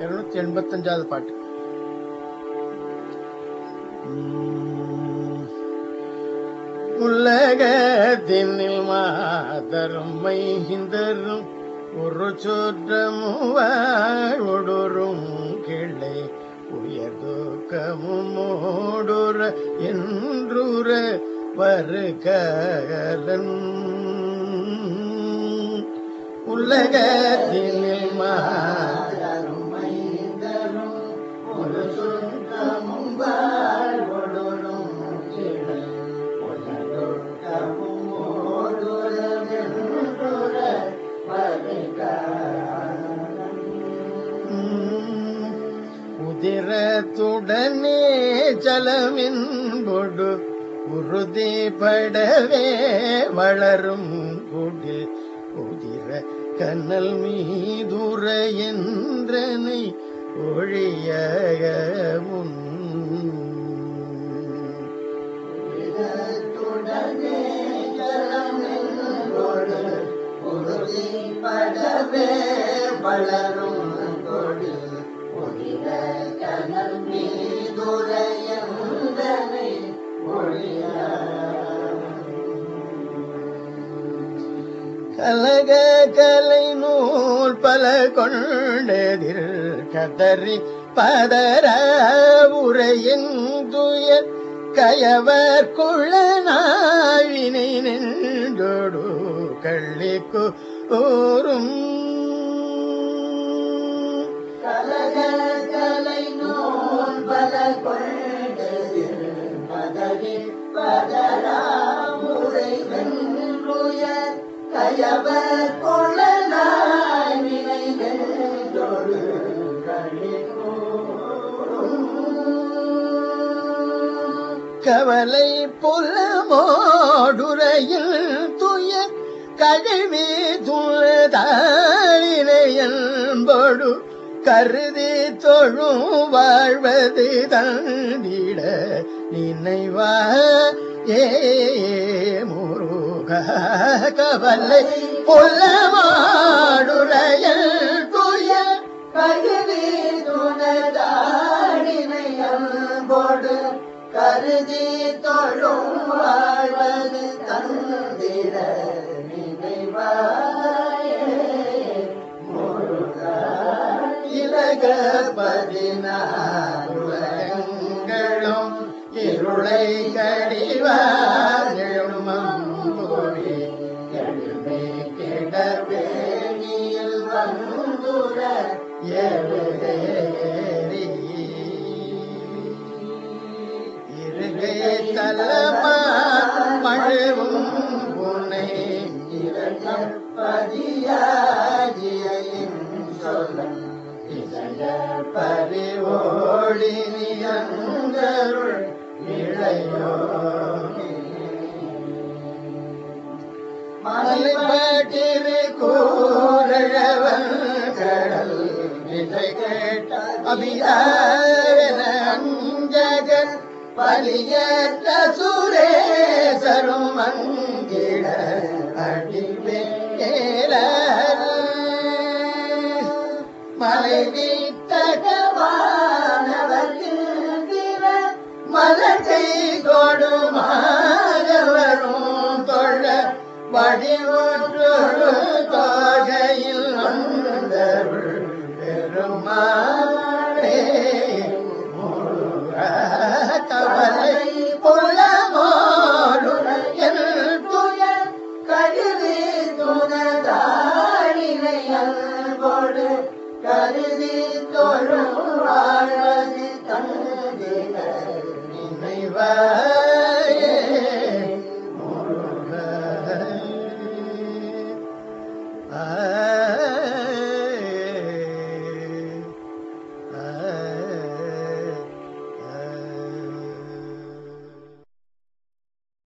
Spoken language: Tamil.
இருநூத்தி எண்பத்தஞ்சாவது பாட்டு உம். உலகத்தினில் மாதரும் மைந்தரும் ஒரு சொற்றமும் வாழ்வொடரும் கிளை உயர்துக்கமும் ஓடுற என்றுற வருகலன் உலகத்தினில் மாதரும் மைந்தரும் ஒரு சொற்றமும் வாழ்வொடரும் கிளை உயர்துக்கமும் ஓடுற என்றுற உதிரத்துடனே ஜலமின்பொடு உறுதிப்படவே வளரும் கொடு உதிர கண்ணல் மீதுர என்றனை ஒழிய முன் உதிரத்துடனே ஜலமின்பொடு உறுதிப்படவே வளரும் கொடு உதிர கனல் மீதுரையந்தனை கலக கலை நூல் பல கொண்டதில் கதறி பதற உரையந்துயர் கயவர் குள்ள நாவினை நின்றோடு கள்ளிக்கு ஓரும் கலகலை நூல் பல கொண்டதில் பதறி பதராமுறை வென்றுயர் கயவர் கொள்ளனாய் வினை வென்றொரு கவலை புலமோடுரையில் துய கழுவி துளதாளினையன்போடு கருதி தொழும் வாழ்வது தந்திட நினைவா ஏ முருக கவலை புலமாடுரையில் துய கழுவி துணதாடினையன்போடு கருதி தொழும் வாழ்வது தந்திர நினைவாயே முருகா இலக பதினாறுலகங்களும் இருளை கடிவாழுமம்பொழி எழுமே கிடவேணியில் வந்துர எழுதேறி இருகை தலமா மழுவும் உனை பதியாகியின் சொல்லும் இளைய பறிவோடி நியந்தருள் இளையோ மலைப்பாட்டிரு கூரழவன் கடல் இதை கேட்ட அபியாவன அஞ்சகன் பலியற்ற சுரேசரும் அங்கிட அடிவே மலை வீட்டகவானவர்கிற மலத்தை கொடுமாகவரும் தொழ வடிவொற்றொரு தொகையில் வந்தருள் பெருமாளே முருகா கவலை புலமோடுரையல் துயர் கருதி துணதாடினையல்போடு கருதி தொழும் வாழ்வது தந்திர நினைவா